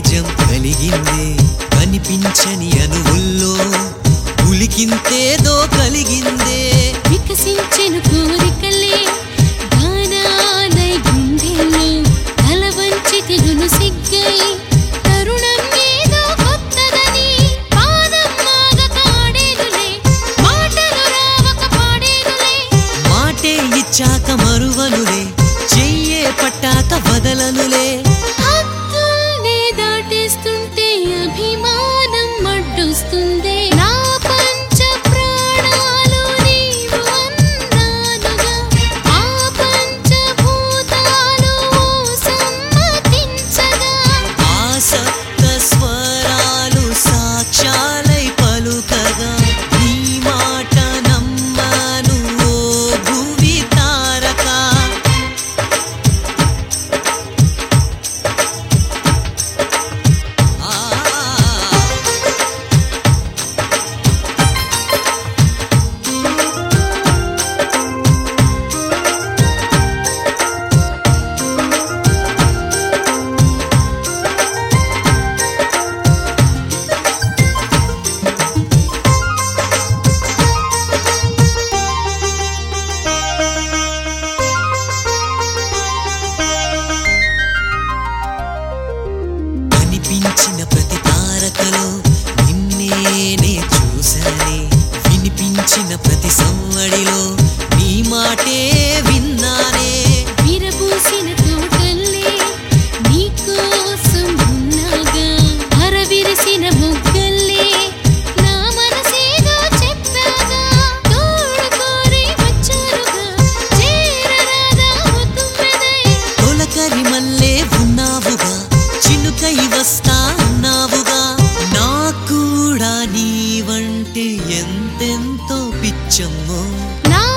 నిజం కలిగిందే కనిపించని అనువుల్లో ఉలికింతేదో కలిగిందే వికసించెను కోరికలే గానాలై గుండెల్లో తల వంచి తెగును సిగ్గై తరుణం ఏదో కొత్తదని పాదం మాగక ఆడేనులే మాటలు రావక పాడేనులే మాటే ఇచ్చాక మరువనులే చెయ్యే పట్టాక వదలనులే హద్దుల్నే దాటేస్తుంటే అభిమానం అడ్డొస్తుందే నా పంచ ప్రాణాలు నీవు అన్నానుగా ఆ పంచభూతాలు సమ్మతించగా ఆసక్త స్వరాలు సాక్ష్యాలై పలుకగా నీ మాట నమ్మను ఓ భువి తారక ఆ కనిపించిన ప్రతి తారకలో నిన్నేనే చూశానే వినిపించిన ప్రతి సవ్వడిలో నీ మాటే విన్నానే విరబూసిన తోటల్లే నీకోసం ఉన్నాగా అరవిరిసిన మొగ్గల్లే నా మనసేదో చెప్పాగా తోడు కోరి వచ్చానుగా చేరరాదా తుమ్మెదై తొలకరి మల్లే ఉన్నావుగా చినుకై వస్తా అన్నావుగా నా కూడా నీ వంటే ఎంతెంతో పిచ్చమ్మో నా